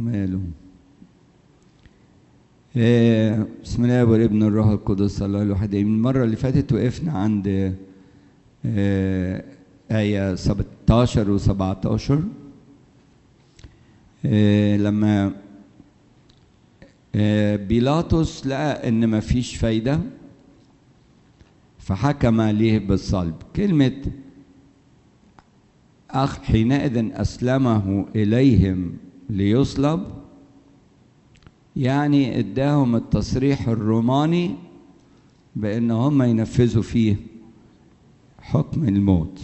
ماله آه، بسم الله والابن الروح القدس الله الواحد امين المره اللي فاتت وقفنا عند آه، آية 16 و17 لما آه، بيلاطس لقى ان مفيش فايدة فحكم عليه بالصلب كلمة أخ حينئذ أسلمه إليهم ليصلب يعني اداهم التصريح الروماني بأن هم ينفذوا فيه حكم الموت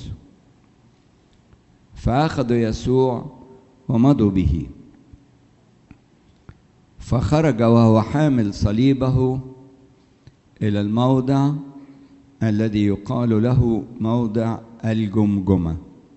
فأخذوا يسوع ومضوا به فخرج وهو حامل صليبه إلى الموضع الذي يقال له موضع الجمجمة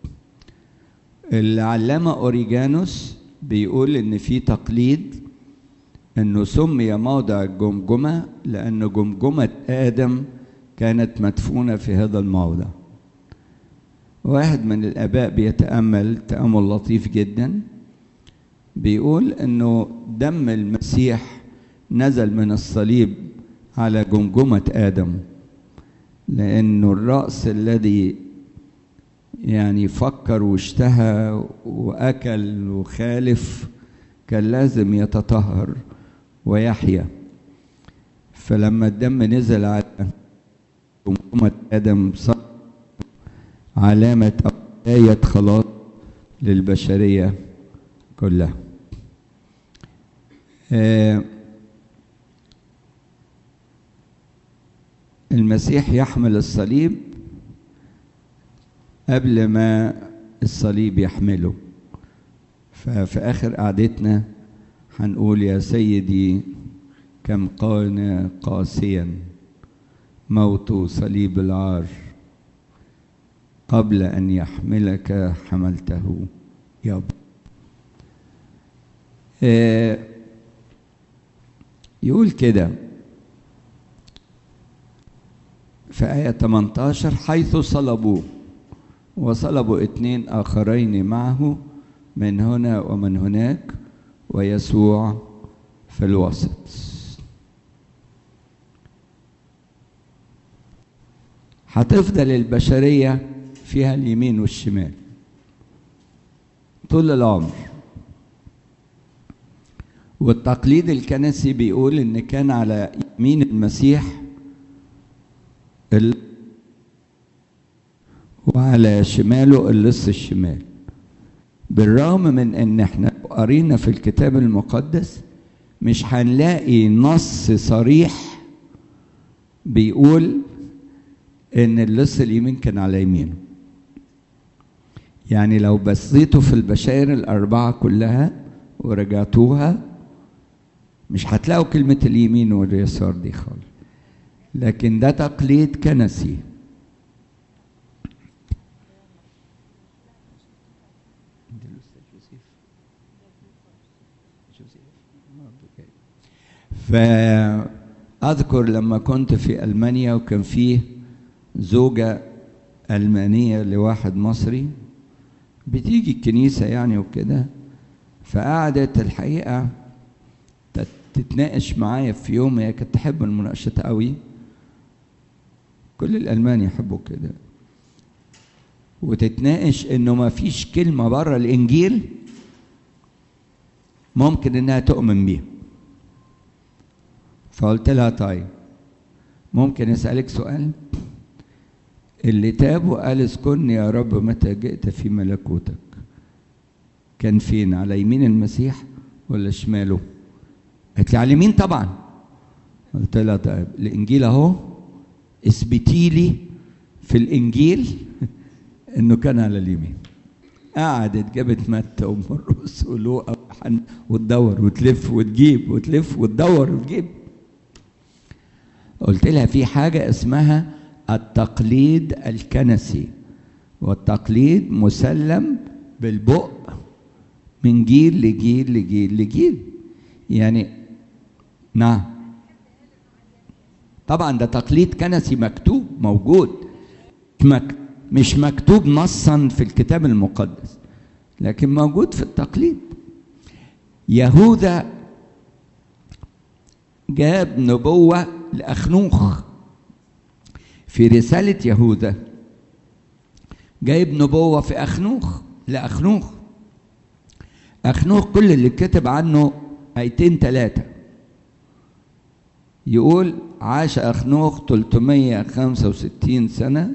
العلامة أوريجانوس بيقول إن في تقليد إنه سمي موضع الجمجمة لأن جمجمة آدم كانت مدفونة في هذا الموضع واحد من الآباء بيتأمل تأمل لطيف جدا بيقول إنه دم المسيح نزل من الصليب على جمجمة آدم لأنه الرأس الذي يعني فكر واشتهى وأكل وخالف كان لازم يتطهر ويحيا فلما الدم نزل على جمجمة آدم صار علامة أو آية خلاص للبشرية كلها آه المسيح يحمل الصليب قبل ما الصليب يحمله ففي آخر قعدتنا هنقول يا سيدي كم كان قاسيا موت صليب العار قبل أن يحملك حملته يابا آه يقول كده في آية 18 حيث صلبوه وصلبوا اثنين آخرين معه من هنا ومن هناك ويسوع في الوسط هتفضل البشرية فيها اليمين والشمال طول العمر والتقليد الكنسي بيقول ان كان على يمين المسيح ال... وعلى شماله اللص الشمال بالرغم من ان احنا قرينا في الكتاب المقدس مش هنلاقي نص صريح بيقول ان اللص اليمين كان على يمينه يعني لو بصيتوا في البشائر الأربعة كلها ورجعتوها مش هتلاقوا كلمة اليمين واليسار دي خالص لكن ده تقليد كنسي فأذكر لما كنت في ألمانيا وكان فيه زوجة ألمانية لواحد مصري بتيجي الكنيسة يعني وكده فقعدت الحقيقة تتناقش معايا في يوم هي كانت تحب المناقشات قوي كل الألمان يحبوا كده وتتناقش إنه ما فيش كلمة بره الإنجيل ممكن إنها تؤمن بيها فقلت لها طيب ممكن أسألك سؤال اللي تاب وقال اسكني يا رب متى جئت في ملكوتك كان فين على يمين المسيح ولا شماله قالت لي على اليمين طبعا قلت لها طيب الانجيل اهو اثبتي لي في الانجيل انه كان على اليمين قعدت جابت متى ومرقس ولوقا وتدور وتلف وتجيب وتلف وتدور وتجيب قلت لها في حاجه اسمها التقليد الكنسي والتقليد مسلم بالبق من جيل لجيل لجيل لجيل يعني نعم طبعا ده تقليد كنسي مكتوب موجود مك مش مكتوب نصا في الكتاب المقدس لكن موجود في التقليد يهوذا جاب نبوة لأخنوخ في رسالة يهوذا جايب نبوة في أخنوخ لأخنوخ أخنوخ كل اللي كتب عنه آيتين ثلاثة يقول عاش أخنوخ 365 سنة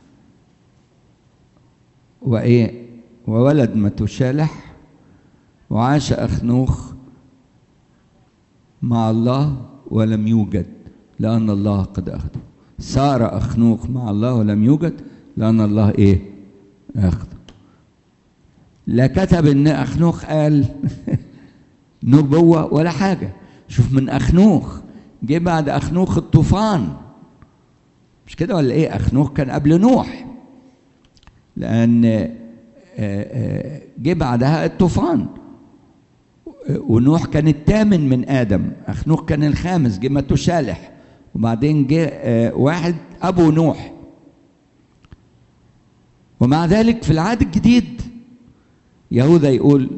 وإيه وولد متشالح وعاش أخنوخ مع الله ولم يوجد لأن الله قد أخذه صار أخنوخ مع الله ولم يوجد لأن الله إيه أخذه لا كتب إن أخنوخ قال نبوة ولا حاجة شوف من أخنوخ جه بعد أخنوخ الطوفان مش كده ولا إيه أخنوخ كان قبل نوح لأن جه بعدها الطوفان ونوح كان الثامن من ادم اخنوخ كان الخامس جه متشالح وبعدين جه واحد ابو نوح ومع ذلك في العهد الجديد يهوذا يقول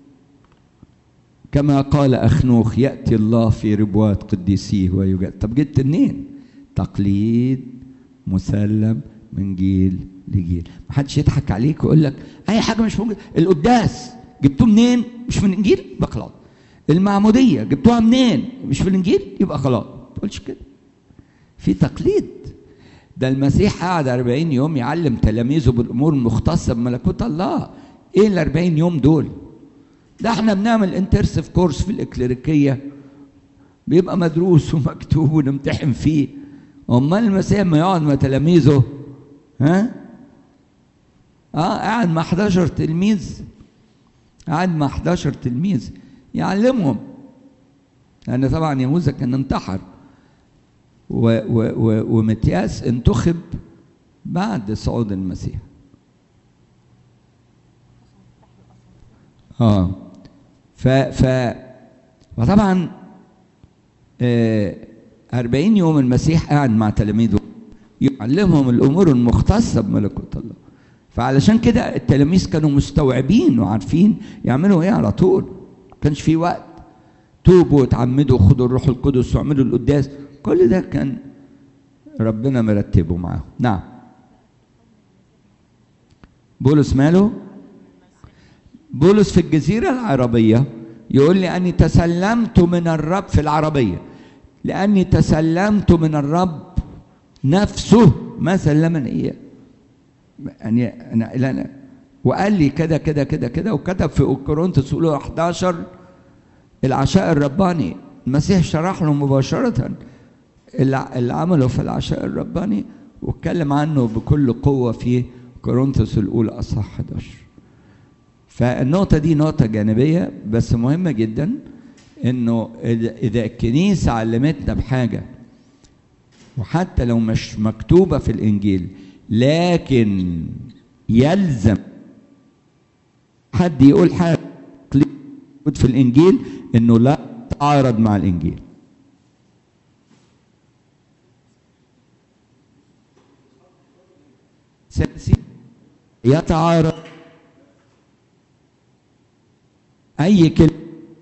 كما قال اخنوخ ياتي الله في ربوات قديسيه ويجاد طب جبت منين تقليد مسلم من جيل لجيل ما حدش يضحك عليك ويقول لك اي حاجه مش موجوده القداس جبتوه منين مش من الانجيل يبقى خلاص المعموديه جبتوها منين مش في الانجيل يبقى خلاص ما تقولش كده في تقليد ده المسيح قعد 40 يوم يعلم تلاميذه بالامور المختصه بملكوت الله ايه ال 40 يوم دول ده احنا بنعمل انترسيف كورس في الاكليريكيه بيبقى مدروس ومكتوب ونمتحن فيه امال المسيح ما يقعد مع تلاميذه ها اه قاعد مع 11 تلميذ قاعد مع 11 تلميذ يعلمهم لان طبعا يهوذا كان انتحر و و و ومتياس انتخب بعد صعود المسيح اه ف ف وطبعا آه 40 يوم المسيح قاعد مع تلاميذه يعلمهم الامور المختصه بملكوت الله فعلشان كده التلاميذ كانوا مستوعبين وعارفين يعملوا ايه على طول ما كانش في وقت توبوا وتعمدوا خدوا الروح القدس واعملوا القداس كل ده كان ربنا مرتبه معاهم نعم بولس ماله بولس في الجزيرة العربية يقول لي أني تسلمت من الرب في العربية لأني تسلمت من الرب نفسه ما سلمني إياه يعني أنا أنا وقال لي كده كده كده كده وكتب في كورنثوس الاولى 11 العشاء الرباني المسيح شرح له مباشرة اللي عمله في العشاء الرباني واتكلم عنه بكل قوة في كورنثوس الأولى أصحاح 11 فالنقطة دي نقطة جانبية بس مهمة جدا إنه إذا الكنيسة علمتنا بحاجة وحتى لو مش مكتوبة في الإنجيل لكن يلزم حد يقول حاجة في الإنجيل إنه لا تعارض مع الإنجيل يتعارض أي كلمة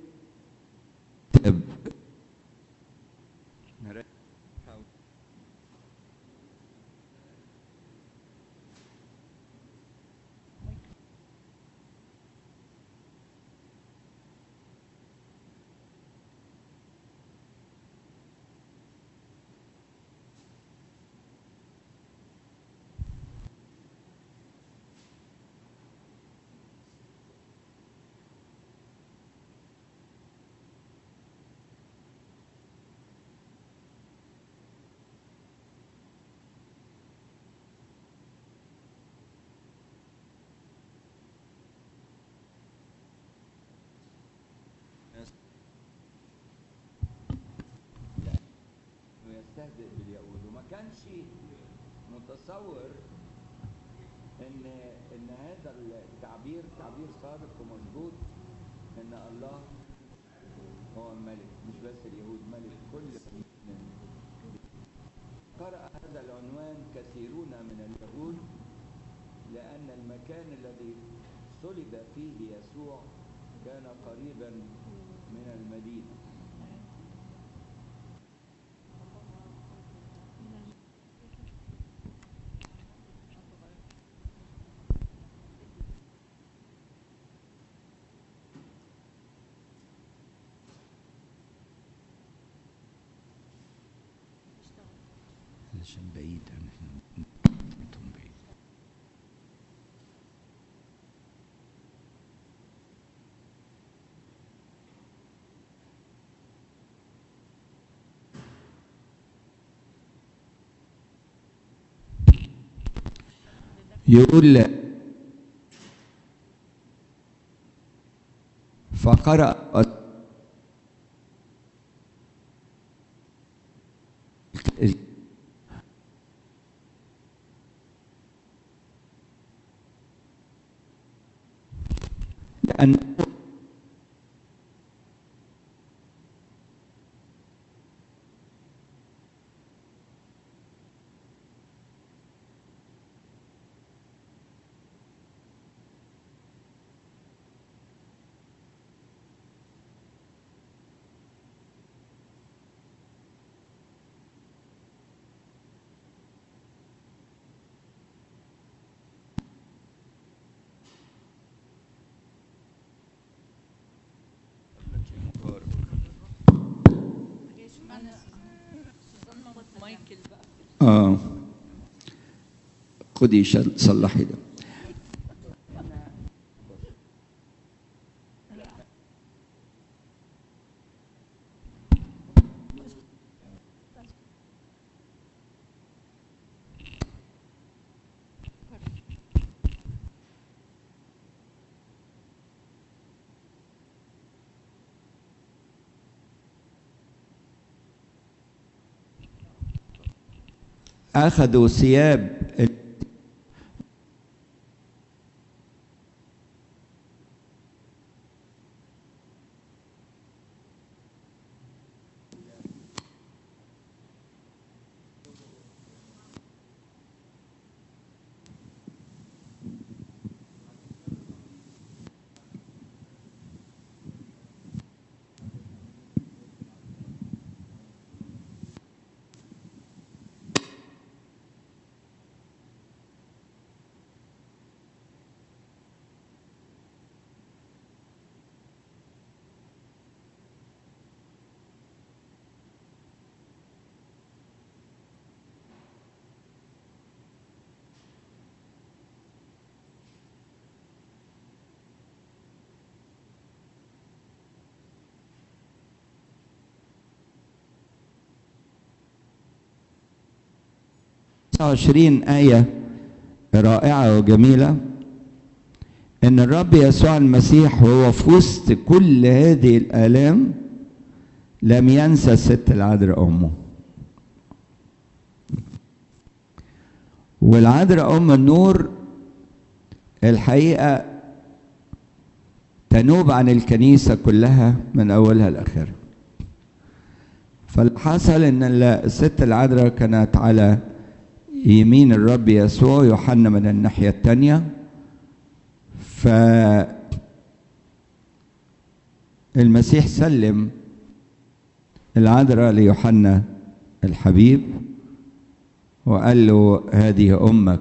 يستهزئ باليهود وما كانش متصور ان ان هذا التعبير تعبير صادق ومظبوط ان الله هو الملك مش بس اليهود ملك كل قرأ هذا العنوان كثيرون من اليهود لأن المكان الذي صلب فيه يسوع كان قريبا عشان بعيد احنا انتم بعيد يقول لا فقرأ لأن اه خدي شل- صلحي ده أخذوا ثياب وعشرين آية رائعة وجميلة إن الرب يسوع المسيح وهو في وسط كل هذه الآلام لم ينسى الست العذراء أمه والعذراء أم النور الحقيقة تنوب عن الكنيسة كلها من أولها لآخرها فالحصل ان الست العذراء كانت على يمين الرب يسوع يوحنا من الناحيه الثانيه ف المسيح سلم العذراء ليوحنا الحبيب وقال له هذه امك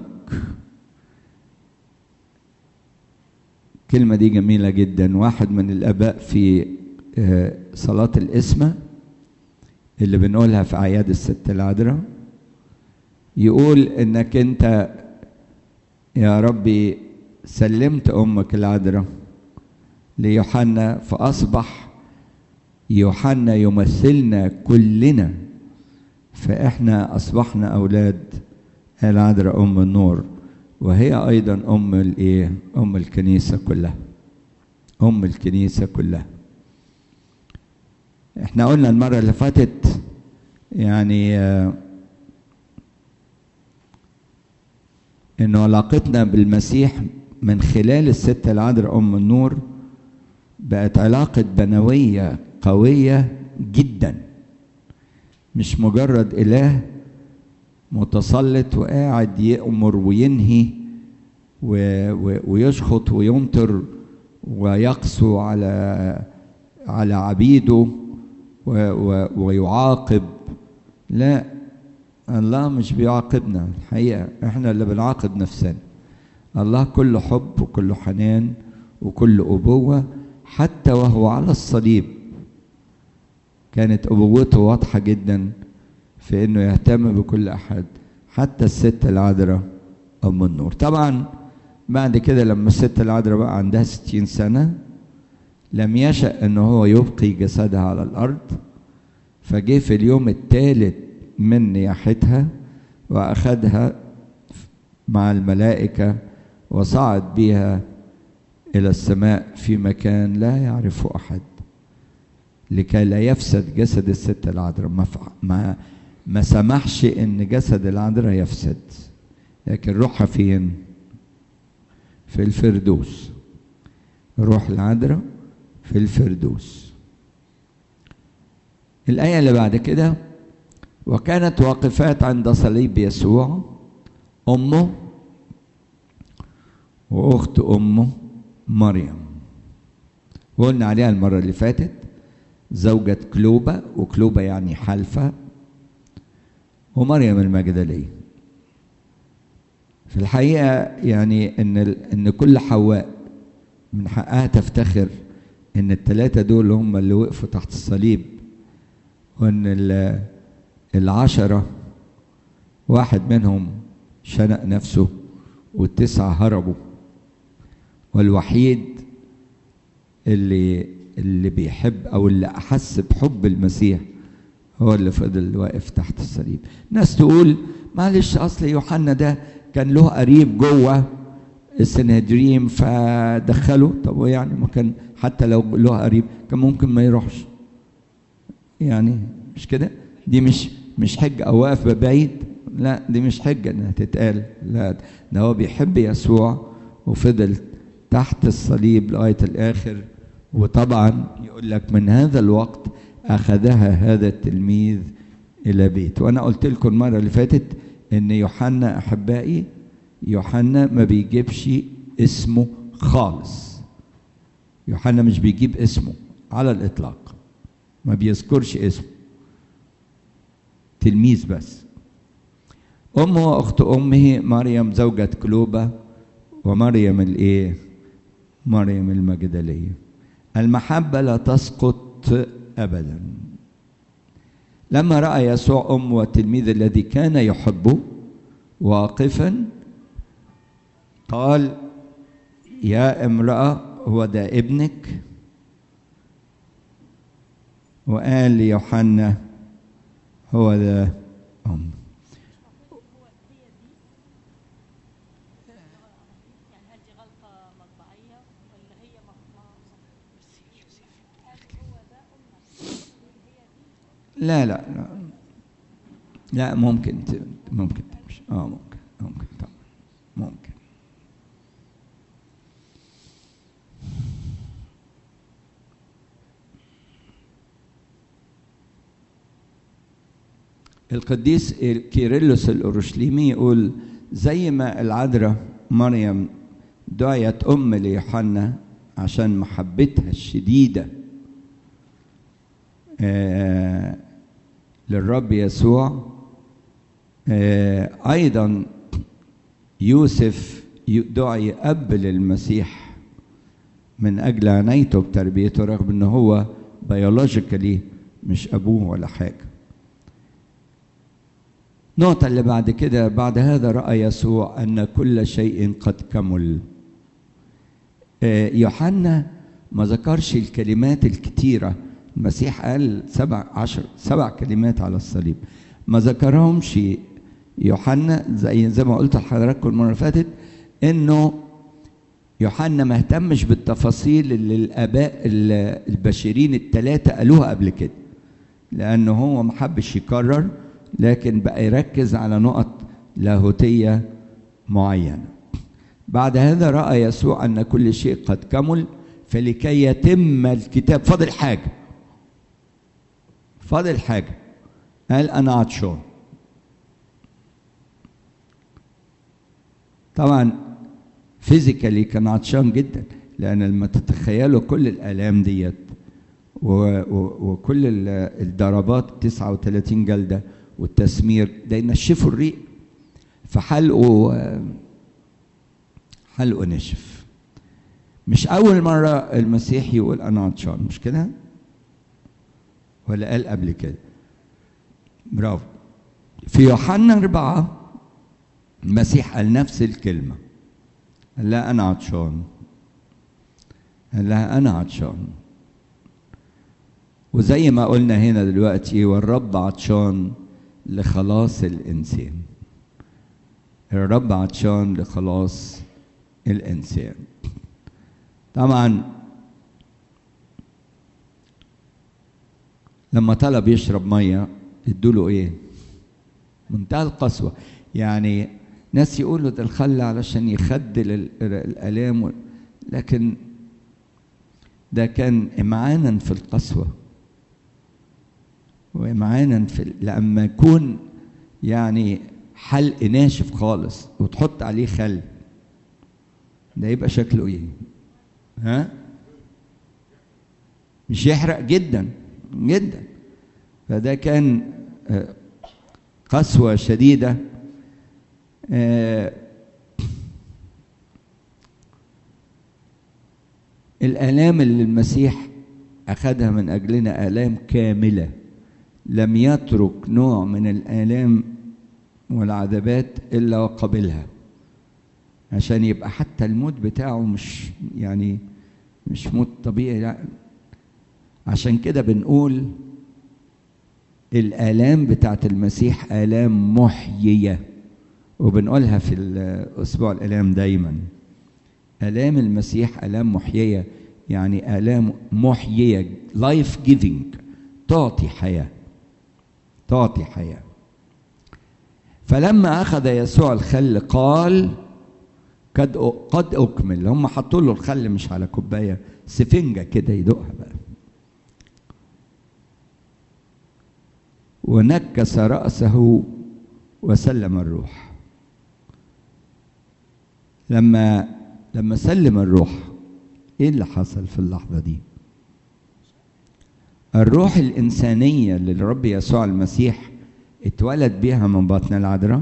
الكلمه دي جميله جدا واحد من الاباء في آه، صلاه الاسمه اللي بنقولها في اعياد الست العذراء يقول انك انت يا ربي سلمت امك العذراء ليوحنا فاصبح يوحنا يمثلنا كلنا فاحنا اصبحنا اولاد العذراء ام النور وهي ايضا ام الايه ام الكنيسه كلها ام الكنيسه كلها احنا قلنا المرة اللي فاتت يعني آه، انه علاقتنا بالمسيح من خلال الست العذراء ام النور بقت علاقة بنوية قوية جدا مش مجرد اله متسلط وقاعد يأمر وينهي و... و... ويشخط ويمطر ويقسو على على عبيده و... و... ويعاقب لا الله مش بيعاقبنا الحقيقة احنا اللي بنعاقب نفسنا الله كله حب وكله حنان وكل أبوة حتى وهو على الصليب كانت أبوته واضحة جدا في انه يهتم بكل احد حتى الست العذراء ام النور طبعا بعد كده لما الست العذراء بقى عندها ستين سنة لم يشأ انه هو يبقي جسدها على الارض فجه في اليوم الثالث من نياحتها واخذها مع الملائكة وصعد بها إلى السماء في مكان لا يعرفه أحد لكي لا يفسد جسد الست العذراء ما, ما ما سمحش إن جسد العذراء يفسد لكن روحها فين؟ في الفردوس روح العذراء في الفردوس الآية اللي بعد كده وكانت واقفات عند صليب يسوع أمه وأخت أمه مريم وقلنا عليها المرة اللي فاتت زوجة كلوبة وكلوبة يعني حلفة ومريم المجدلية في الحقيقة يعني إن إن كل حواء من حقها تفتخر إن الثلاثة دول هم اللي وقفوا تحت الصليب وإن العشرة واحد منهم شنق نفسه والتسعة هربوا والوحيد اللي اللي بيحب او اللي احس بحب المسيح هو اللي فضل واقف تحت الصليب ناس تقول معلش اصل يوحنا ده كان له قريب جوه السنهدريم فدخله طب يعني ما كان حتى لو له قريب كان ممكن ما يروحش يعني مش كده دي مش مش حجه او واقف بعيد لا دي مش حجه انها تتقال لا ده هو بيحب يسوع وفضل تحت الصليب لغايه الاخر وطبعا يقول لك من هذا الوقت اخذها هذا التلميذ الى بيت وانا قلت لكم المره اللي فاتت ان يوحنا احبائي يوحنا ما بيجيبش اسمه خالص يوحنا مش بيجيب اسمه على الاطلاق ما بيذكرش اسمه تلميذ بس امه واخت امه مريم زوجة كلوبة ومريم الايه مريم المجدلية المحبة لا تسقط ابدا لما راى يسوع امه والتلميذ الذي كان يحبه واقفا قال يا امراه هو ده ابنك وقال ليوحنا هو ده أم لا لا لا لا ممكن ممكن تمشي اه ممكن ممكن طبعا ممكن القديس كيرلس الأورشليمي يقول زي ما العذراء مريم دعيت أم ليوحنا عشان محبتها الشديدة آه للرب يسوع آه أيضا يوسف دعي أب للمسيح من أجل عنايته بتربيته رغم أنه هو بيولوجيكالي مش أبوه ولا حاجة النقطة اللي بعد كده بعد هذا رأى يسوع أن كل شيء قد كمل يوحنا ما ذكرش الكلمات الكتيرة المسيح قال سبع عشر سبع كلمات على الصليب ما ذكرهمش يوحنا زي زي ما قلت لحضراتكم المرة اللي فاتت إنه يوحنا ما اهتمش بالتفاصيل اللي الآباء البشرين الثلاثة قالوها قبل كده لأنه هو ما حبش يكرر لكن بقى يركز على نقط لاهوتية معينة بعد هذا رأى يسوع أن كل شيء قد كمل فلكي يتم الكتاب فاضل حاجة فاضل حاجة قال أنا عطشان طبعا فيزيكالي كان عطشان جدا لأن لما تتخيلوا كل الآلام ديت وكل الضربات 39 جلده والتسمير ده ينشفوا الريق فحلقه حلقه نشف مش أول مرة المسيح يقول أنا عطشان مش كده؟ ولا قال قبل كده؟ برافو في يوحنا أربعة المسيح قال نفس الكلمة قال لها أنا عطشان قال لها أنا عطشان وزي ما قلنا هنا دلوقتي والرب عطشان لخلاص الإنسان الرب عطشان لخلاص الإنسان طبعا لما طلب يشرب مية ادوله ايه منتهى القسوة يعني ناس يقولوا ده الخل علشان يخدل الآلام لكن ده كان إمعانا في القسوة وإمعانا في لما يكون يعني حلق ناشف خالص وتحط عليه خل ده يبقى شكله ايه ها مش يحرق جدا جدا فده كان قسوة شديدة الآلام اللي المسيح أخذها من أجلنا آلام كاملة لم يترك نوع من الآلام والعذابات إلا وقبلها عشان يبقى حتى الموت بتاعه مش يعني مش موت طبيعي لا عشان كده بنقول الآلام بتاعت المسيح آلام محيية وبنقولها في الأسبوع الآلام دايما آلام المسيح آلام محيية يعني آلام محيية لايف جيفينج تعطي حياة تعطي حياة فلما أخذ يسوع الخل قال قد قد أكمل هم حطوا له الخل مش على كوباية سفنجة كده يدوقها بقى ونكس رأسه وسلم الروح لما لما سلم الروح ايه اللي حصل في اللحظة دي الروح الإنسانية اللي الرب يسوع المسيح اتولد بيها من بطن العذراء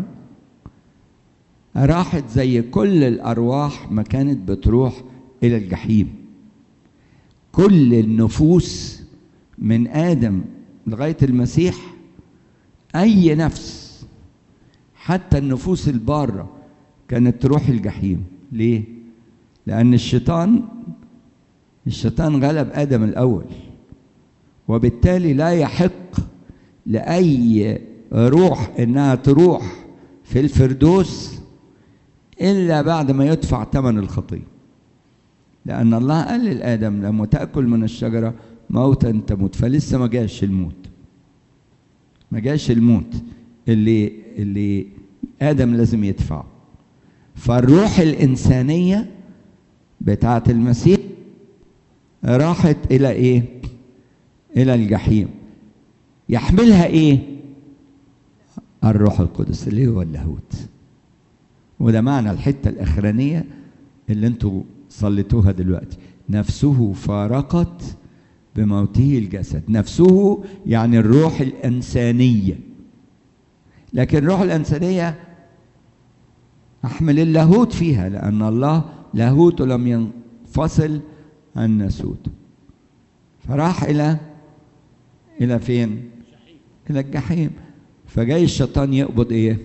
راحت زي كل الأرواح ما كانت بتروح إلى الجحيم كل النفوس من آدم لغاية المسيح أي نفس حتى النفوس البارة كانت تروح الجحيم ليه؟ لأن الشيطان الشيطان غلب آدم الأول وبالتالي لا يحق لأي روح إنها تروح في الفردوس إلا بعد ما يدفع ثمن الخطية لأن الله قال لآدم لما تأكل من الشجرة موتا تموت فلسه ما جاش الموت ما جاش الموت اللي اللي آدم لازم يدفعه فالروح الإنسانية بتاعة المسيح راحت إلى إيه؟ إلى الجحيم يحملها إيه؟ الروح القدس اللي هو اللاهوت وده معنى الحتة الأخرانية اللي انتوا صليتوها دلوقتي نفسه فارقت بموته الجسد نفسه يعني الروح الإنسانية لكن الروح الإنسانية أحمل اللاهوت فيها لأن الله لاهوت لم ينفصل عن ناسوته فراح إلى إلى فين؟ إلى الجحيم فجاي الشيطان يقبض إيه؟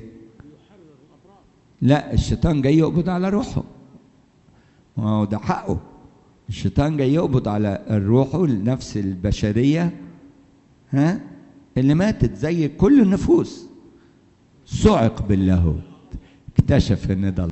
لا الشيطان جاي يقبض على روحه ما هو ده حقه الشيطان جاي يقبض على الروح النفس البشرية ها اللي ماتت زي كل النفوس صعق باللاهوت اكتشف ان ده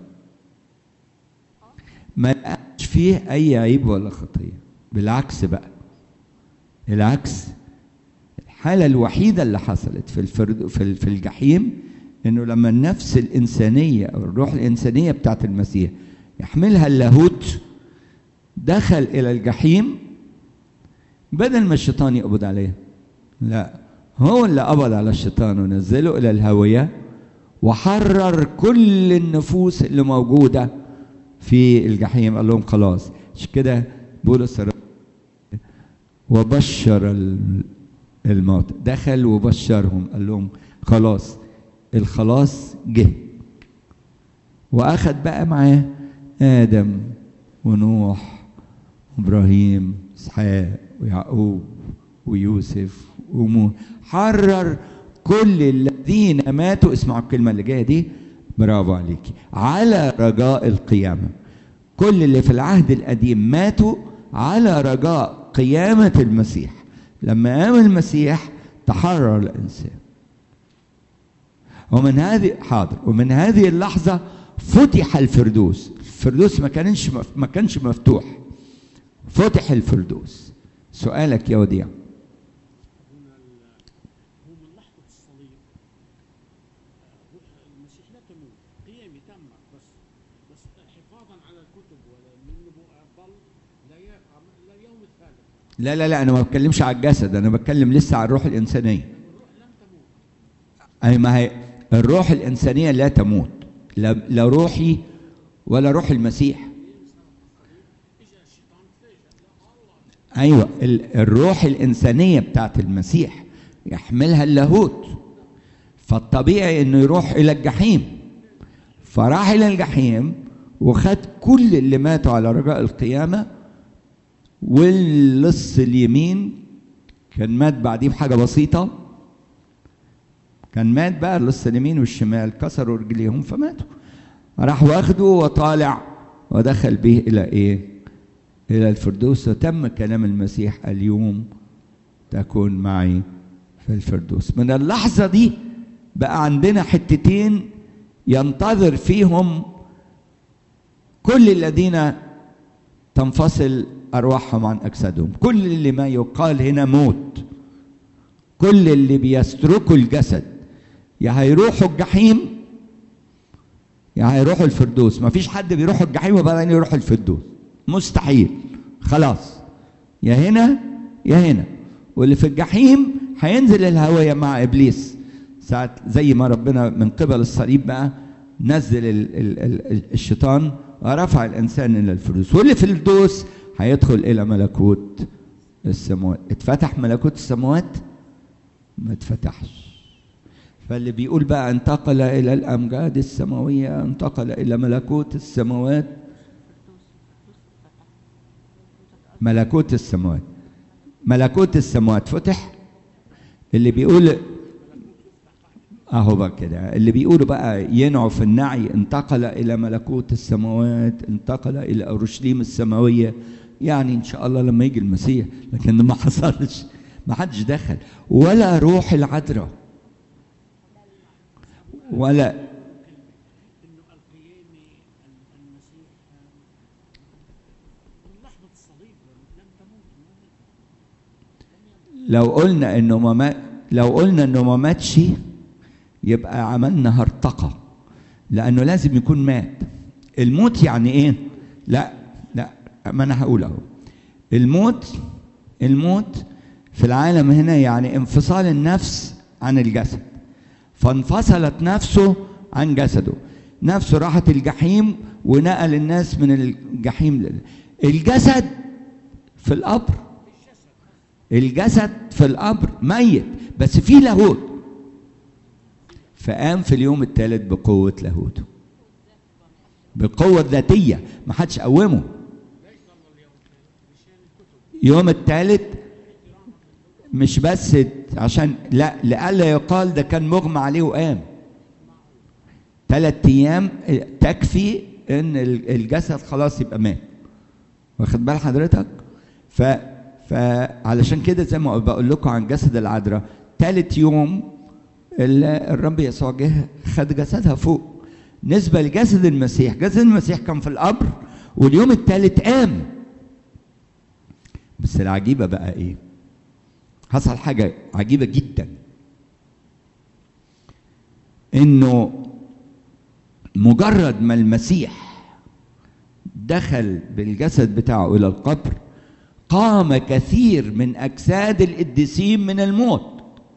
ما لقاش فيه اي عيب ولا خطيه بالعكس بقى العكس الحاله الوحيده اللي حصلت في الفرد في في الجحيم انه لما النفس الانسانيه او الروح الانسانيه بتاعت المسيح يحملها اللاهوت دخل الى الجحيم بدل ما الشيطان يقبض عليه لا هو اللي قبض على الشيطان ونزله الى الهويه وحرر كل النفوس اللي موجوده في الجحيم قال لهم خلاص مش كده بولس وبشر الموت دخل وبشرهم قال لهم خلاص الخلاص جه واخد بقى معاه ادم ونوح وابراهيم اسحاق ويعقوب ويوسف ومو حرر كل الذين ماتوا اسمعوا الكلمة اللي جاية دي برافو عليكي على رجاء القيامة كل اللي في العهد القديم ماتوا على رجاء قيامة المسيح لما قام المسيح تحرر الإنسان ومن هذه حاضر ومن هذه اللحظة فتح الفردوس الفردوس ما كانش ما كانش مفتوح فتح الفردوس سؤالك يا وديع هنا ال- هو من لحظة الصليب آه، روح المسيح لا تموت قيامة تامة بس بس حفاظا على الكتب ولا من النبوءة ظل لا ي- لا يوم الثالث لا لا لا انا ما بتكلمش على الجسد انا بتكلم لسه على الروح الانسانيه الروح لم تموت اي ما هي الروح الانسانيه لا تموت لا, لا روحي ولا روح المسيح اجى الشيطان فجأة لا الله ايوه ال- الروح الانسانيه بتاعت المسيح يحملها اللاهوت فالطبيعي انه يروح الى الجحيم فراح الى الجحيم وخد كل اللي ماتوا على رجاء القيامه واللص اليمين كان مات بعديه بحاجه بسيطه كان مات بقى اللص اليمين والشمال كسروا رجليهم فماتوا راح واخده وطالع ودخل به الى ايه الى الفردوس وتم كلام المسيح اليوم تكون معي في الفردوس من اللحظه دي بقى عندنا حتتين ينتظر فيهم كل الذين تنفصل ارواحهم عن اجسادهم كل اللي ما يقال هنا موت كل اللي بيستركوا الجسد يا هيروحوا الجحيم يا هيروحوا الفردوس ما فيش حد بيروح الجحيم وبعدين يروح الفردوس مستحيل خلاص يا هنا يا هنا واللي في الجحيم هينزل الهوية مع ابليس ساعة زي ما ربنا من قبل الصليب بقى نزل ال ال ال الشيطان ورفع الانسان الى الفردوس واللي في الفردوس هيدخل الى ملكوت السماوات اتفتح ملكوت السماوات ما اتفتحش فاللي بيقول بقى انتقل الى الامجاد السماويه انتقل الى ملكوت السماوات ملكوت السماوات ملكوت السماوات فتح اللي بيقول اهو بقى كده اللي بيقولوا بقى ينعوا في النعي انتقل الى ملكوت السماوات انتقل الى اورشليم السماويه يعني ان شاء الله لما يجي المسيح لكن ما حصلش ما حدش دخل ولا روح العذراء ولا انه القيامة ال- المسيح من لحظة الصليب لم تموت لو قلنا انه ما مات لو قلنا انه ما ماتش يبقى عملنا هرطقه لانه لازم يكون مات الموت يعني ايه لا لا ما انا هقول اهو الموت الموت في العالم هنا يعني انفصال النفس عن الجسد فانفصلت نفسه عن جسده نفسه راحت الجحيم ونقل الناس من الجحيم لل... الجسد في القبر الجسد في القبر ميت بس في لاهوت فقام في اليوم الثالث بقوة لاهوته بقوة ذاتية ما حدش قومه يوم الثالث مش بس عشان لا لئلا يقال ده كان مغمى عليه وقام ثلاث ايام تكفي ان الجسد خلاص يبقى مات واخد بال حضرتك ف فعلشان كده زي ما بقول لكم عن جسد العذراء ثالث يوم الرب يسوع جه خد جسدها فوق نسبة لجسد المسيح جسد المسيح كان في القبر واليوم الثالث قام بس العجيبة بقى ايه حصل حاجة عجيبة جدا انه مجرد ما المسيح دخل بالجسد بتاعه الى القبر قام كثير من اجساد القديسين من الموت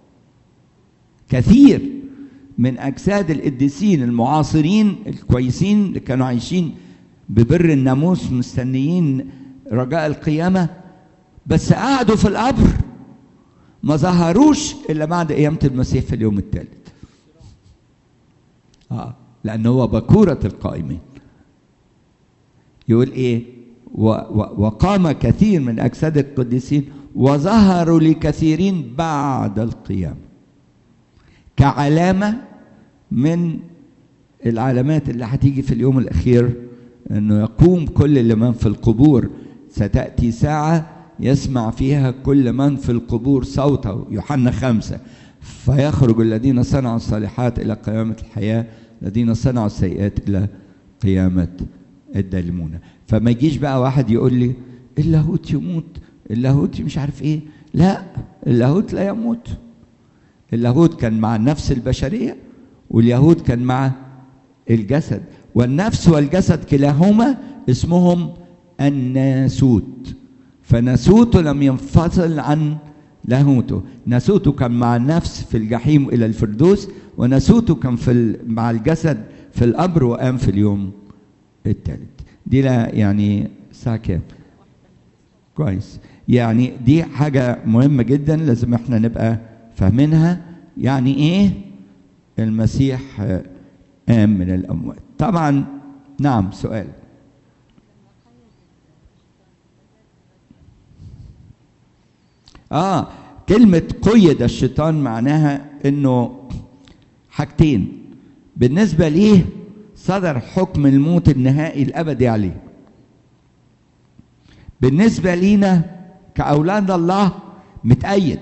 كثير من اجساد القديسين المعاصرين الكويسين اللي كانوا عايشين ببر الناموس مستنيين رجاء القيامه بس قعدوا في القبر ما ظهروش الا بعد قيامه المسيح في اليوم الثالث اه لان هو بكوره القائمين يقول ايه و و وقام كثير من اجساد القديسين وظهروا لكثيرين بعد القيامه كعلامة من العلامات اللي هتيجي في اليوم الأخير أنه يقوم كل لمن في القبور ستأتي ساعة يسمع فيها كل من في القبور صوته يوحنا خمسة فيخرج الذين صنعوا الصالحات إلى قيامة الحياة الذين صنعوا السيئات إلى قيامة الدلمونة فما يجيش بقى واحد يقول لي اللاهوت يموت اللاهوت مش عارف ايه لا اللاهوت لا يموت اللاهوت كان مع النفس البشرية واليهود كان مع الجسد والنفس والجسد كلاهما اسمهم الناسوت فناسوته لم ينفصل عن لاهوته ناسوته كان مع النفس في الجحيم إلى الفردوس وناسوته كان في مع الجسد في القبر وقام في اليوم الثالث دي لا يعني الساعة كام؟ كويس يعني دي حاجة مهمة جدا لازم احنا نبقى فاهمينها يعني ايه المسيح قام من الأموات طبعا نعم سؤال اه كلمة قيد الشيطان معناها انه حاجتين بالنسبة ليه صدر حكم الموت النهائي الابدي عليه بالنسبة لينا كأولاد الله متأيد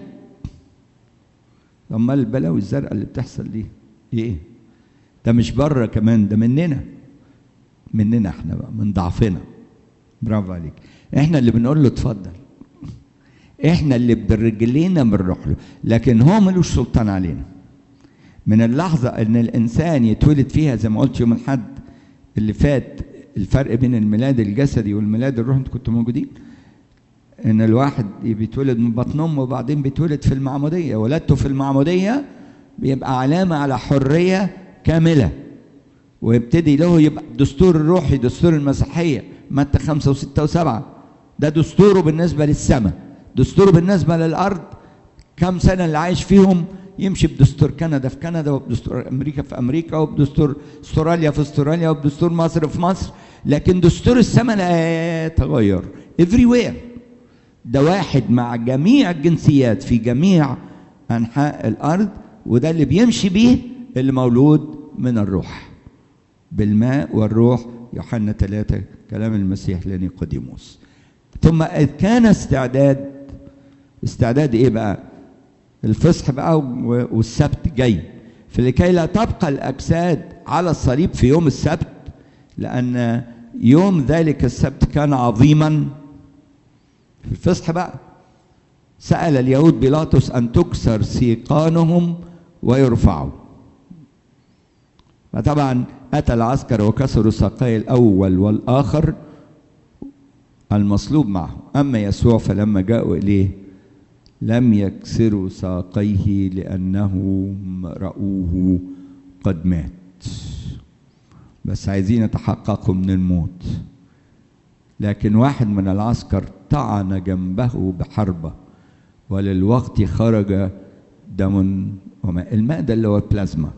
لما البلاوي الزرقاء اللي بتحصل دي ايه ده مش بره كمان ده مننا مننا احنا بقى من ضعفنا برافو عليك احنا اللي بنقول له اتفضل احنا اللي برجلينا بنروح له لكن هو ملوش سلطان علينا من اللحظة ان الانسان يتولد فيها زي ما قلت يوم الاحد اللي فات الفرق بين الميلاد الجسدي والميلاد الروحي انتوا كنتوا موجودين ان الواحد بيتولد من بطن امه وبعدين بيتولد في المعموديه ولادته في المعموديه بيبقى علامه على حريه كامله ويبتدي له يبقى الدستور الروحي دستور المسيحيه متى خمسة وستة وسبعة ده دستوره بالنسبة للسماء دستوره بالنسبة للأرض كم سنة اللي عايش فيهم يمشي بدستور كندا في كندا وبدستور أمريكا في أمريكا وبدستور استراليا في استراليا وبدستور مصر في مصر لكن دستور السماء لا يتغير everywhere ده واحد مع جميع الجنسيات في جميع أنحاء الأرض وده اللي بيمشي بيه اللي مولود من الروح بالماء والروح يوحنا ثلاثة كلام المسيح لنيقوديموس ثم إذ كان استعداد استعداد ايه بقى الفصح بقى والسبت جاي فلكي لا تبقى الاجساد على الصليب في يوم السبت لان يوم ذلك السبت كان عظيما في الفصح بقى سأل اليهود بيلاطس أن تكسر سيقانهم ويرفعوا فطبعا أتى العسكر وكسروا ساقي الأول والآخر المصلوب معه أما يسوع فلما جاءوا إليه لم يكسروا ساقيه لأنهم رأوه قد مات بس عايزين يتحققوا من الموت لكن واحد من العسكر طعن جنبه بحربة وللوقت خرج دم وماء الماء ده اللي هو البلازما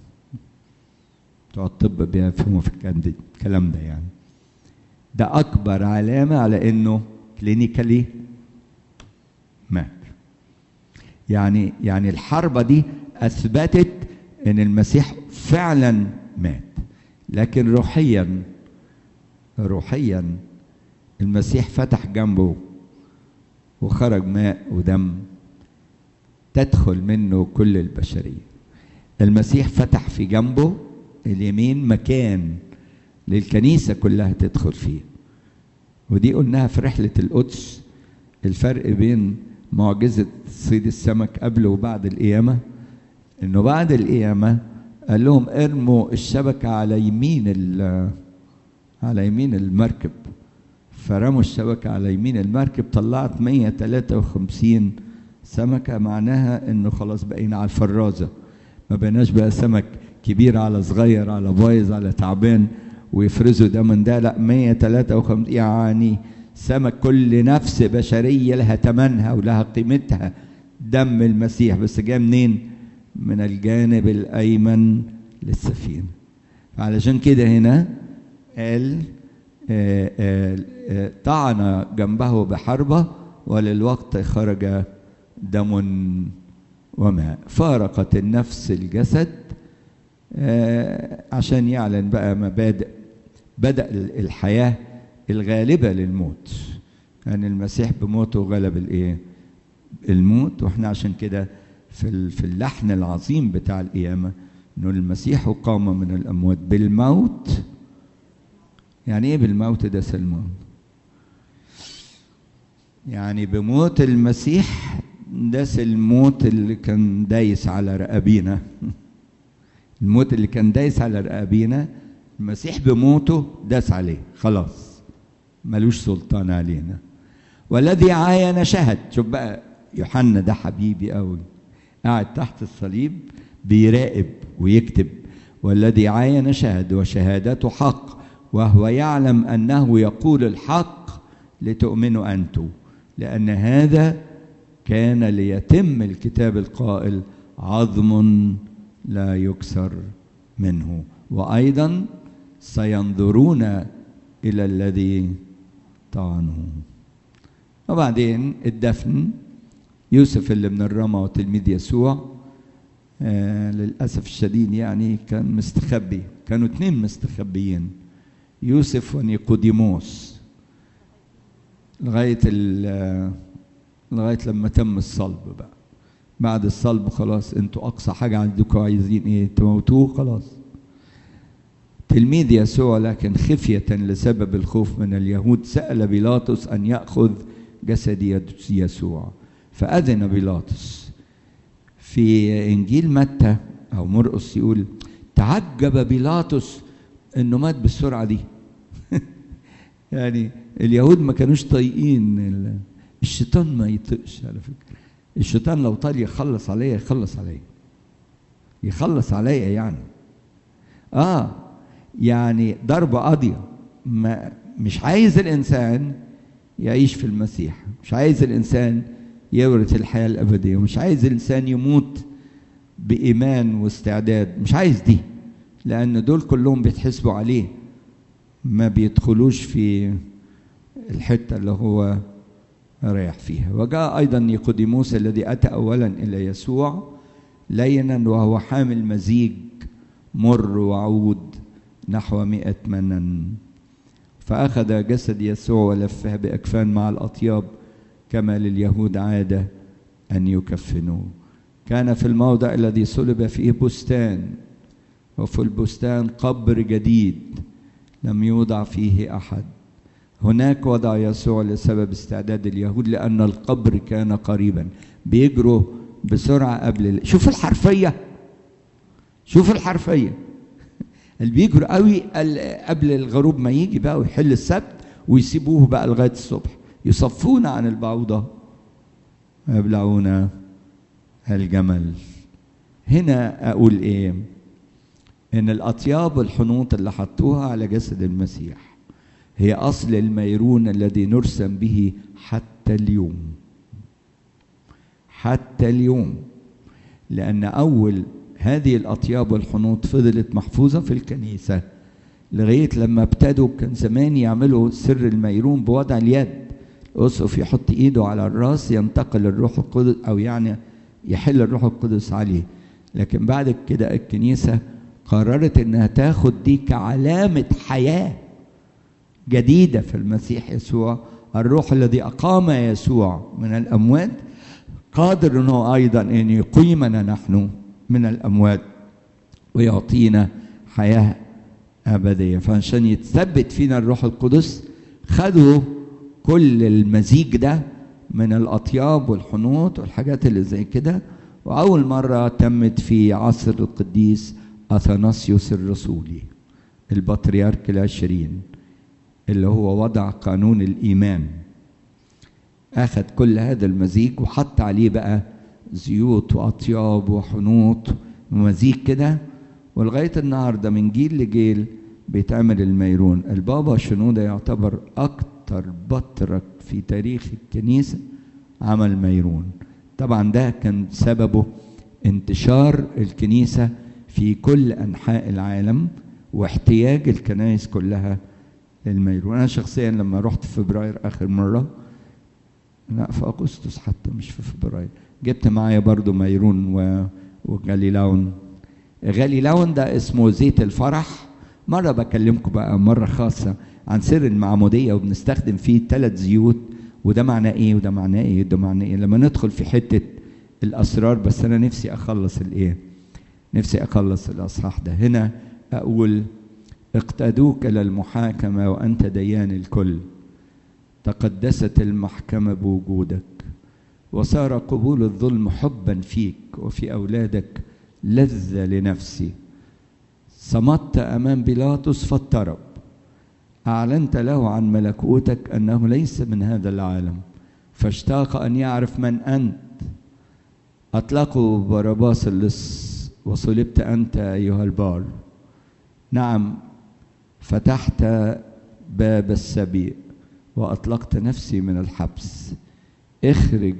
بتوع الطب بيفهموا في الكلام ده يعني ده أكبر علامة على إنه كلينيكالي مات يعني يعني الحربة دي أثبتت إن المسيح فعلا مات لكن روحيا روحيا المسيح فتح جنبه وخرج ماء ودم تدخل منه كل البشرية المسيح فتح في جنبه اليمين مكان للكنيسة كلها تدخل فيه ودي قلناها في رحلة القدس الفرق بين معجزة صيد السمك قبل وبعد القيامة انه بعد القيامة قال لهم ارموا الشبكة على يمين على يمين المركب فرموا الشبكة على يمين المركب طلعت 153 سمكة معناها انه خلاص بقينا على الفرازة ما بقيناش بقى سمك كبير على صغير على بايظ على تعبان ويفرزوا ده من ده لا 153 يعني سمك كل نفس بشرية لها تمنها ولها قيمتها دم المسيح بس جاء منين؟ من الجانب الأيمن للسفينة علشان كده هنا قال آآ آآ طعن جنبه بحربة وللوقت خرج دم وماء فارقت النفس الجسد آه، عشان يعلن بقى مبادئ بدأ الحياة الغالبة للموت يعني المسيح بموته غلب الايه الموت واحنا عشان كده في ال- في اللحن العظيم بتاع القيامة انه المسيح قام من الاموات بالموت يعني ايه بالموت ده سلمان يعني بموت المسيح داس الموت اللي كان دايس على رقابينا الموت اللي كان دايس على رقابينا المسيح بموته داس عليه خلاص ملوش سلطان علينا والذي عاين شهد شوف بقى يوحنا ده حبيبي قوي قاعد تحت الصليب بيراقب ويكتب والذي عاين شهد وشهادته حق وهو يعلم انه يقول الحق لتؤمنوا انتم لان هذا كان ليتم الكتاب القائل عظم لا يكسر منه وايضا سينظرون الى الذي طعنوه وبعدين الدفن يوسف اللي من الرمى وتلميذ يسوع آه للأسف الشديد يعني كان مستخبي كانوا اتنين مستخبيين يوسف ونيقوديموس لغاية ال- لغاية لما تم الصلب بقى بعد الصلب خلاص انتوا أقصى حاجة عندكم عايزين ايه تموتوه خلاص تلميذ يسوع لكن خفية لسبب الخوف من اليهود سأل بيلاطس أن يأخذ جسد يسوع فأذن بيلاطس في إنجيل متى أو مرقس يقول تعجب بيلاطس إنه مات بالسرعة دي يعني اليهود ما كانوش طايقين ال- الشيطان ما يطقش على فكرة الشيطان لو طال يخلص عليا يخلص عليا يخلص عليا يعني اه يعني ضربة قاضية ما مش عايز الإنسان يعيش في المسيح مش عايز الإنسان يورث الحياة الأبدية مش عايز الإنسان يموت بإيمان واستعداد مش عايز دي لأن دول كلهم بيتحسبوا عليه ما بيدخلوش في الحتة اللي هو رايح فيها وجاء أيضا نيقوديموس الذي أتى أولا إلى يسوع لينا وهو حامل مزيج مر وعود نحو مئة منن فأخذ جسد يسوع ولفه بأكفان مع الأطياب كما لليهود عادة أن يكفنوه كان في الموضع الذي صلب فيه بستان وفي البستان قبر جديد لم يوضع فيه أحد هناك وضع يسوع لسبب استعداد اليهود لأن القبر كان قريبا بيجروا بسرعة قبل ال... شوف الحرفية شوف الحرفية اللي بيجروا قوي ال- قبل الغروب ما يجي بقى ويحل السبت ويسيبوه بقى لغاية الصبح يصفون عن البعوضة ويبلعون الجمل هنا أقول إيه إن الأطياب والحنوط اللي حطوها على جسد المسيح هي أصل الميرون الذي نرسم به حتى اليوم حتى اليوم لأن أول هذه الأطياب والحنوط فضلت محفوظة في الكنيسة لغاية لما ابتدوا كان زمان يعملوا سر الميرون بوضع اليد الأسقف يحط إيده على الراس ينتقل الروح القدس أو يعني يحل الروح القدس عليه لكن بعد كده الكنيسة قررت إنها تاخد دي كعلامة حياة جديدة في المسيح يسوع الروح الذي أقام يسوع من الأموات قادر أنه أيضا أن يقيمنا نحن من الأموات ويعطينا حياة أبدية فعشان يتثبت فينا الروح القدس خدوا كل المزيج ده من الأطياب والحنوط والحاجات اللي زي كده وأول مرة تمت في عصر القديس أثناسيوس الرسولي البطريرك العشرين اللي هو وضع قانون الإيمان أخذ كل هذا المزيج وحط عليه بقى زيوت وأطياب وحنوط ومزيج كده ولغاية النهاردة من جيل لجيل بيتعمل الميرون البابا شنودة يعتبر أكتر بطرك في تاريخ الكنيسة عمل ميرون طبعا ده كان سببه انتشار الكنيسة في كل أنحاء العالم واحتياج الكنائس كلها للميرون أنا شخصيا لما رحت في فبراير آخر مرة لا في أغسطس حتى مش في فبراير جبت معايا برضو ميرون و... وغاليلاون غاليلاون ده اسمه زيت الفرح مرة بكلمكم بقى مرة خاصة عن سر المعمودية وبنستخدم فيه ثلاث زيوت وده معناه ايه وده معناه ايه وده معناه ايه لما ندخل في حتة الأسرار بس أنا نفسي أخلص الإيه نفسي أخلص الأصحاح ده هنا أقول اقتادوك للمحاكمة وأنت ديان الكل تقدست المحكمة بوجودك وصار قبول الظلم حبا فيك وفي أولادك لذة لنفسي صمت أمام بيلاطس فاضطرب أعلنت له عن ملكوتك أنه ليس من هذا العالم فاشتاق أن يعرف من أنت أطلقوا باراباس اللص وصلبت أنت أيها البار نعم فتحت باب السبيل وأطلقت نفسي من الحبس اخرج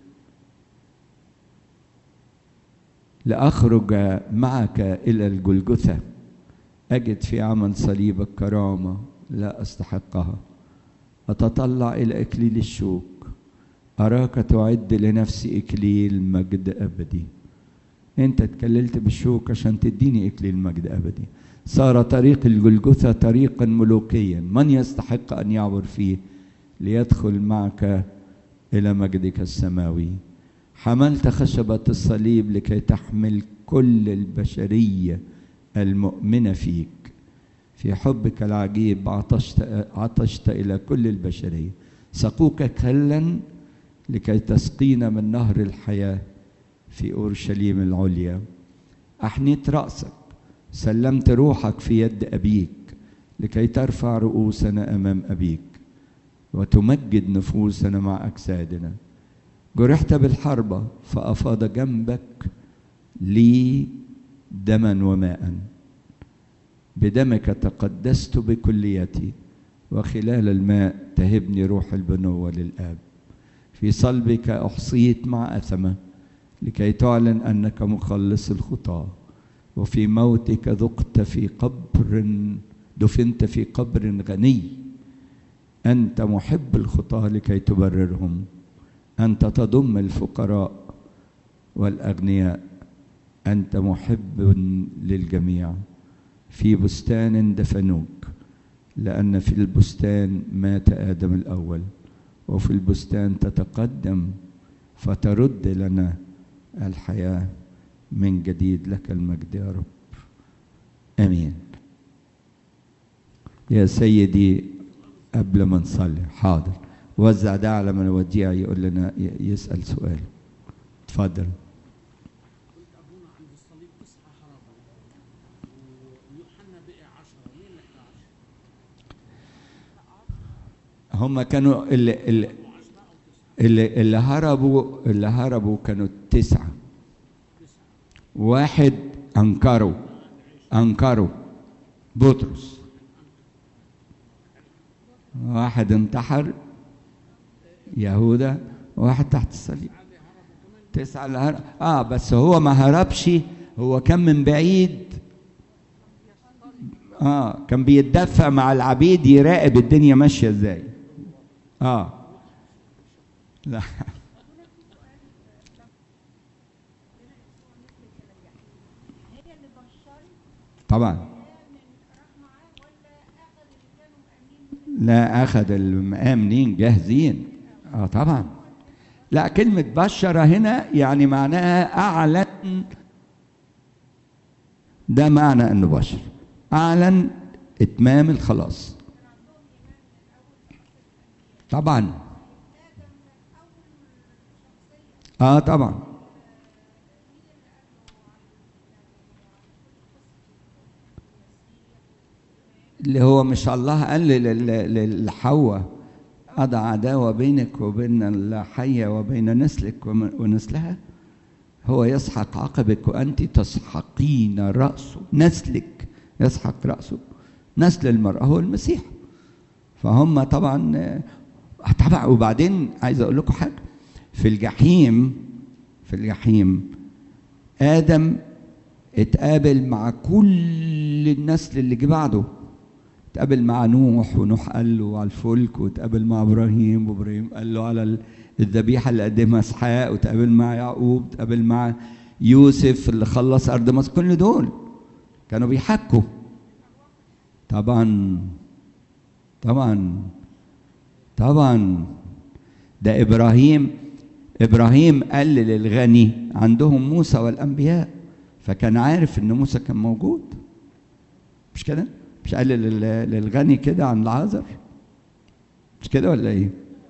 لأخرج معك إلى الجلجثة أجد في عمل صليبك كرامة لا أستحقها أتطلع إلى إكليل الشوك أراك تعد لنفسي إكليل مجد أبدي أنت اتكللت بالشوك عشان تديني إكليل مجد أبدي صار طريق الجلجثة طريقا ملوكيا من يستحق أن يعبر فيه ليدخل معك إلى مجدك السماوي حملت خشبة الصليب لكي تحمل كل البشرية المؤمنة فيك في حبك العجيب عطشت, عطشت إلى كل البشرية سقوك كلا لكي تسقينا من نهر الحياة في أورشليم العليا أحنيت رأسك سلمت روحك في يد أبيك لكي ترفع رؤوسنا أمام أبيك وتمجد نفوسنا مع أجسادنا جرحت بالحربة فأفاض جنبك لي دما وماء بدمك تقدست بكليتي وخلال الماء تهبني روح البنوة للآب في صلبك أحصيت مع أثمة لكي تعلن أنك مخلص الخطاة وفي موتك ذقت في قبر دفنت في قبر غني أنت محب الخطاة لكي تبررهم أنت تضم الفقراء والأغنياء أنت محب للجميع في بستان دفنوك لأن في البستان مات آدم الأول وفي البستان تتقدم فترد لنا الحياة من جديد لك المجد يا رب آمين يا سيدي قبل ما نصلي حاضر وزع ده على من وديع يقول لنا يسأل سؤال اتفضل قلت ابونا عند الصليب تسعة حرابة ويوحنا بقي عشرة مين اللي 11 هم كانوا اللي اللي اللي, اللي هربوا اللي هربوا كانوا تسعة واحد أنكروا أنكروا بطرس واحد انتحر يهوذا واحد تحت الصليب تسعة اللي هرب اه بس هو ما هربش هو كان من بعيد اه كان بيتدفع مع العبيد يراقب الدنيا ماشيه ازاي اه لا هي اللي بشرت طبعا من راح معاه ولا اخذ اللي كانوا مأمنين لا اخذ المآمنين جاهزين اه طبعا لا كلمة بشر هنا يعني معناها أعلن ده معنى أنه بشر أعلن إتمام الخلاص طبعا اه طبعا اللي هو مش الله قال لل- لل- لحواء أضع عداوة بينك وبين الحية وبين نسلك وم- ونسلها هو يسحق عقبك وأنت تسحقين رأسه نسلك يسحق رأسه نسل المرأة هو المسيح فهم طبعا آه، طبعا وبعدين عايز أقول لكم حاجة في الجحيم في الجحيم آدم اتقابل مع كل النسل اللي جه بعده اتقابل مع نوح ونوح قال له على الفلك واتقابل مع ابراهيم وابراهيم قال له على ال- الذبيحة اللي قدمها اسحاق وتقابل مع يعقوب تقابل مع يوسف اللي خلص أرض مصر كل دول كانوا بيحكوا طبعا طبعا طبعا ده إبراهيم إبراهيم قال للغني عندهم موسى والأنبياء فكان عارف إن موسى كان موجود مش كده؟ مش قال لل- للغني كده عن العازر مش كده ولا ايه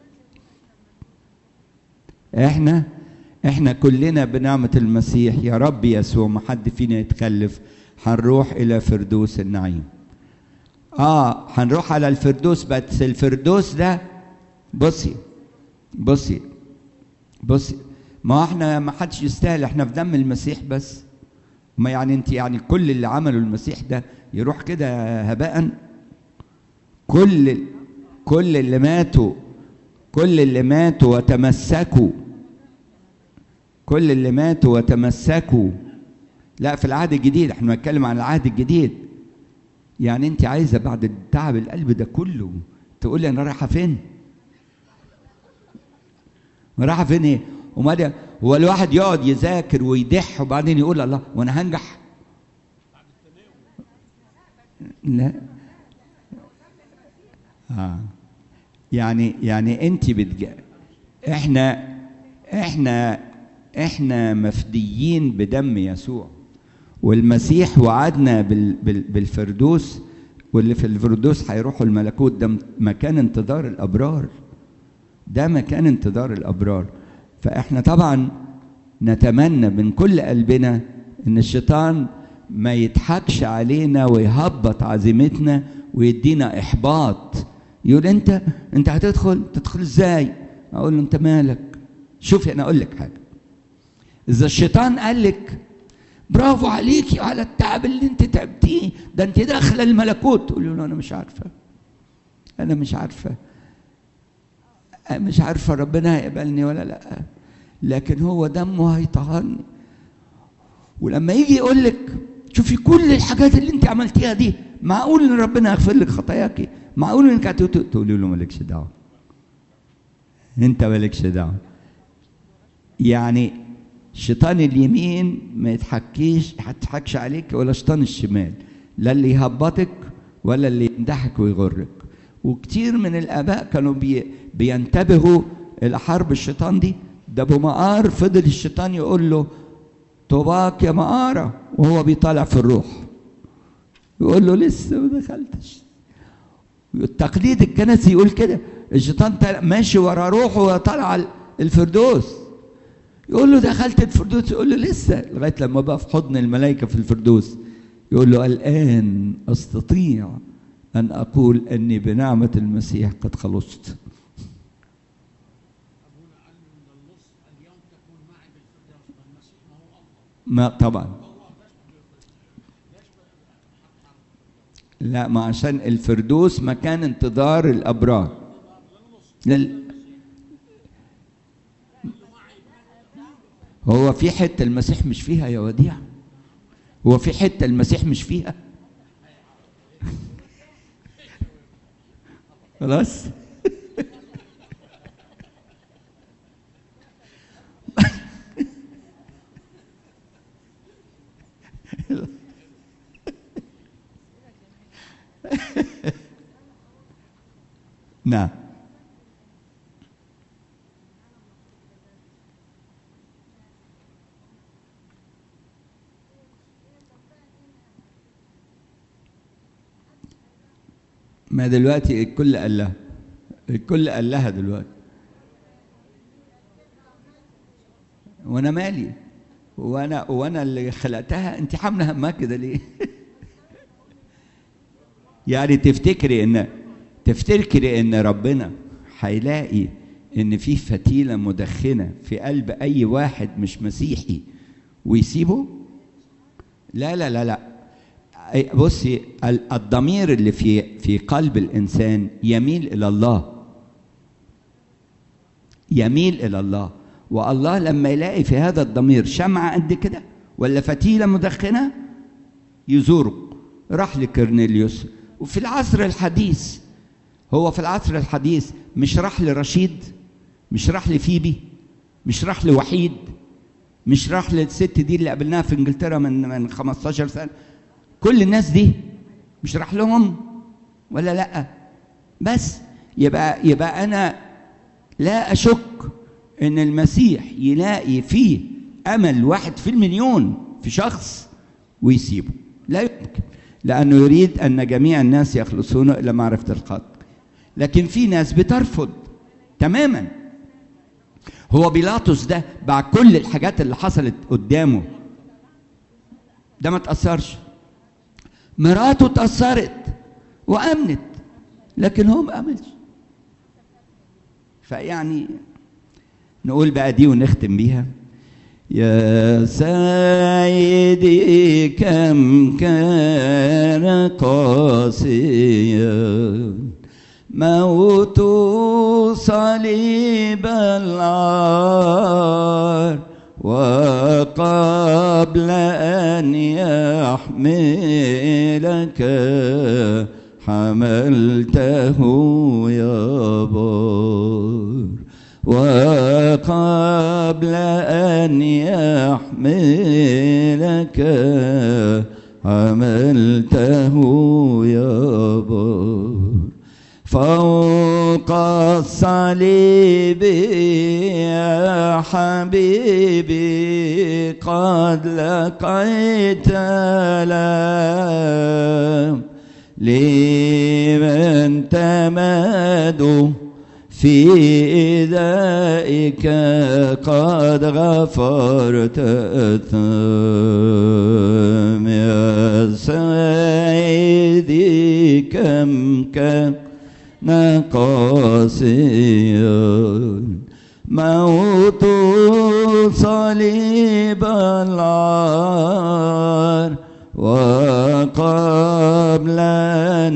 احنا احنا كلنا بنعمة المسيح يا رب يسوع ما حد فينا يتخلف هنروح الى فردوس النعيم اه هنروح على الفردوس بس الفردوس ده بصي بصي بصي ما احنا ما حدش يستاهل احنا في دم المسيح بس ما يعني انت يعني كل اللي عمله المسيح ده يروح كده هباء كل كل اللي ماتوا كل اللي ماتوا وتمسكوا كل اللي ماتوا وتمسكوا لا في العهد الجديد احنا بنتكلم عن العهد الجديد يعني انت عايزه بعد تعب القلب ده كله تقولي انا رايحه فين رايحه فين ايه وما هو الواحد يقعد يذاكر ويدح وبعدين يقول الله وانا هنجح لا آه. يعني يعني انت بتج... احنا احنا احنا مفديين بدم يسوع والمسيح وعدنا بال... بال... بالفردوس واللي في الفردوس هيروحوا الملكوت ده مكان انتظار الابرار ده مكان انتظار الابرار فاحنا طبعا نتمنى من كل قلبنا ان الشيطان ما يضحكش علينا ويهبط عزيمتنا ويدينا احباط يقول انت انت هتدخل تدخل ازاي اقول له انت مالك شوفي انا اقول لك حاجه اذا الشيطان قال لك برافو عليكي على التعب اللي انت تعبتيه ده انت داخله الملكوت تقول له انا مش عارفه انا مش عارفه مش عارفه ربنا هيقبلني ولا لا لكن هو دمه هيطهرني ولما يجي يقول لك شوفي كل الحاجات اللي انت عملتيها دي معقول ان ربنا يغفر لك خطاياكي معقول انك تقولي له مالكش دعوه انت مالكش دعوه يعني شيطان اليمين ما يضحكيش يضحكش عليك ولا شيطان الشمال لا اللي يهبطك ولا اللي يمدحك ويغرك وكتير من الاباء كانوا بي بينتبهوا الى حرب الشيطان دي ده ابو مقار فضل الشيطان يقول له طوباك يا مقارة وهو بيطالع في الروح يقول له لسه ما دخلتش التقليد الكنسي يقول كده الشيطان ماشي ورا روحه وطالع الفردوس يقول له دخلت الفردوس يقول له لسه لغايه لما بقى في حضن الملائكه في الفردوس يقول له الان استطيع ان اقول اني بنعمه المسيح قد خلصت ابونا قال من النص اليوم تكون معي بالفردوس المسيح ما هو الله ما طبعا الله ليش لا ما عشان الفردوس مكان انتظار الابرار لل... هو في حته المسيح مش فيها يا وديع هو في حته المسيح مش فيها خلاص نعم ما دلوقتي الكل قال لها الكل قال لها دلوقتي وانا مالي وانا وانا اللي خلقتها انت حامله همها كده ليه يعني تفتكري ان تفتكري ان ربنا هيلاقي ان في فتيله مدخنه في قلب اي واحد مش مسيحي ويسيبه لا لا لا لا بصي الضمير اللي في في قلب الانسان يميل الى الله يميل الى الله والله لما يلاقي في هذا الضمير شمعة قد كده ولا فتيلة مدخنة يزوره راح لكرنيليوس وفي العصر الحديث هو في العصر الحديث مش راح لرشيد مش راح لفيبي مش راح لوحيد مش راح للست دي اللي قابلناها في انجلترا من من 15 سنه كل الناس دي مش راح لهم ولا لا بس يبقى يبقى انا لا اشك ان المسيح يلاقي فيه امل واحد في المليون في شخص ويسيبه لا يمكن لانه يريد ان جميع الناس يخلصون الى معرفه الحق لكن في ناس بترفض تماما هو بيلاطس ده بعد كل الحاجات اللي حصلت قدامه ده ما تأثرش مراته تأثرت وأمنت لكن هو ما أمنش فيعني نقول بقى دي ونختم بيها يا سيدي كم كان قاسيا موت صليب العار وقبل أن يحملك حملته يا بار وقبل أن يحملك حملته يا بار فوق الصليب يا حبيبي قد لقيت لام لمن تمادوا في إيدائك قد غفرت أثام يا سيدي كم كان قاسيا موت صليب العار وقبل أن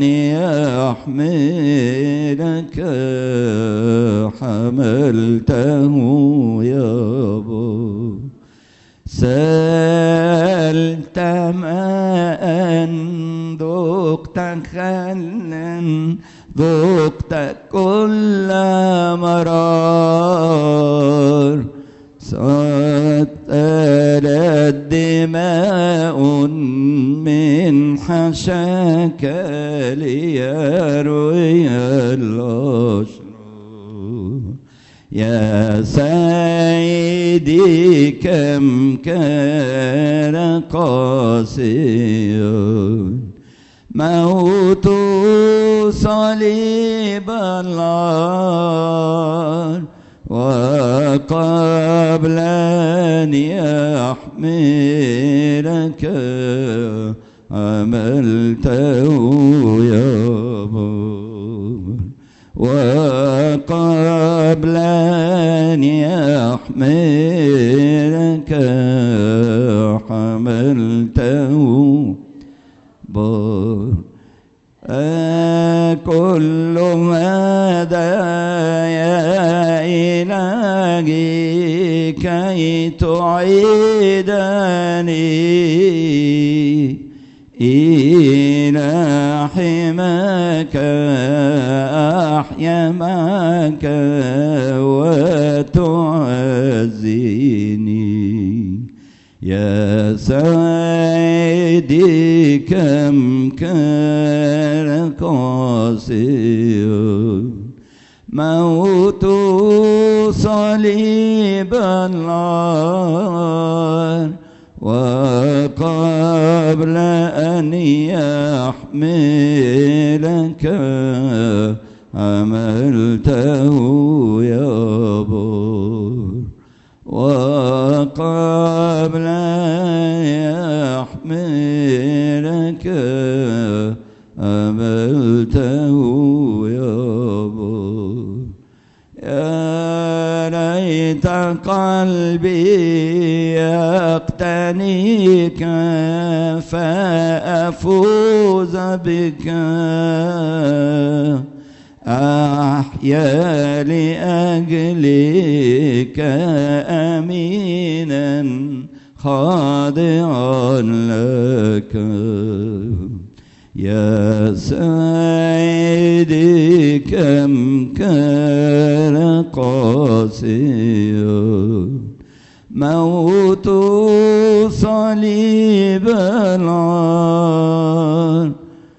يحملك حملته يا أبو سألت ماء ذقت خلا ذقت كل مرار سألت دماء من حشاك ليروي الأشرار يا سيدي كم كان قاسيا موت صليب العار وقبل أن يحملك عملته يا بار وقبل أن يحملك حملته بار كل هذا يا إلهي كي تعيدني إلى حماك أحيا معك وتعزيني يا سيدي كم كان قاسيا موت صليب النار وقبل أن يحملك عملته يا بار وقبل يحملك أملته يا بار يا ليت قلبي يقتنيك فأفوز بك أحيا لأجلك أمينا خاضعا لك يا سيدي كم كان قاسيا موت صليب العار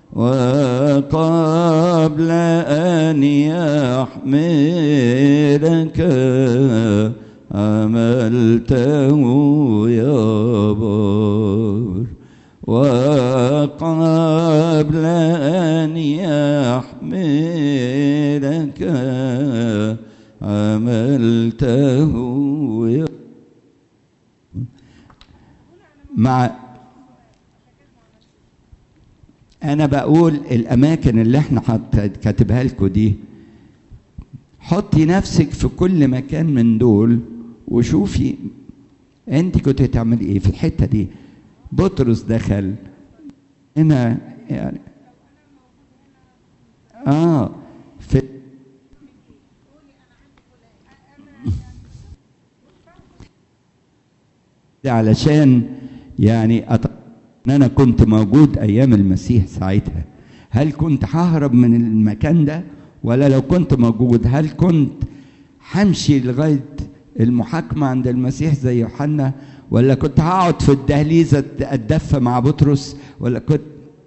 وقبل أن يحملك عملته يا بار وقبل أن يحملك عملته يا مع انا بقول الاماكن اللي احنا حط كاتبها لكم دي حطي نفسك في كل مكان من دول وشوفي انت كنت هتعملي ايه في الحته دي بطرس دخل هنا يعني اه في علشان يعني أت... ان انا كنت موجود ايام المسيح ساعتها هل كنت ههرب من المكان ده ولا لو كنت موجود هل كنت همشي لغايه المحاكمه عند المسيح زي يوحنا ولا كنت هقعد في الدهليز اتدفى مع بطرس ولا كنت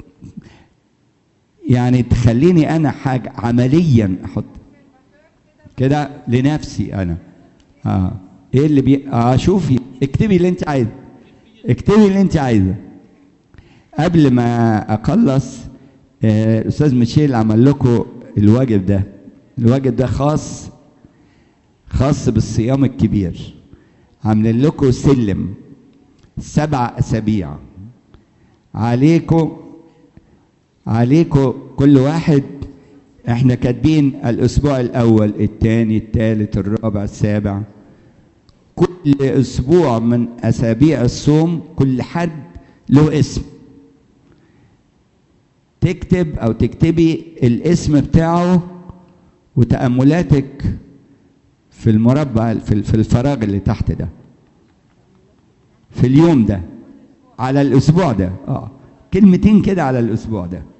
يعني تخليني انا حاجه عمليا احط كده لنفسي انا اه ايه اللي بي اه شوفي اكتبي اللي انت عايزه اكتبي اللي انت عايزه قبل ما اخلص آه، الاستاذ ميشيل عمل لكم الواجب ده الواجب ده خاص خاص بالصيام الكبير عاملين لكم سلم سبع اسابيع عليكم عليكم كل واحد احنا كاتبين الاسبوع الاول الثاني الثالث الرابع السابع كل اسبوع من اسابيع الصوم كل حد له اسم تكتب او تكتبي الاسم بتاعه وتاملاتك في المربع في في الفراغ اللي تحت ده في اليوم ده على الاسبوع ده اه كلمتين كده على الاسبوع ده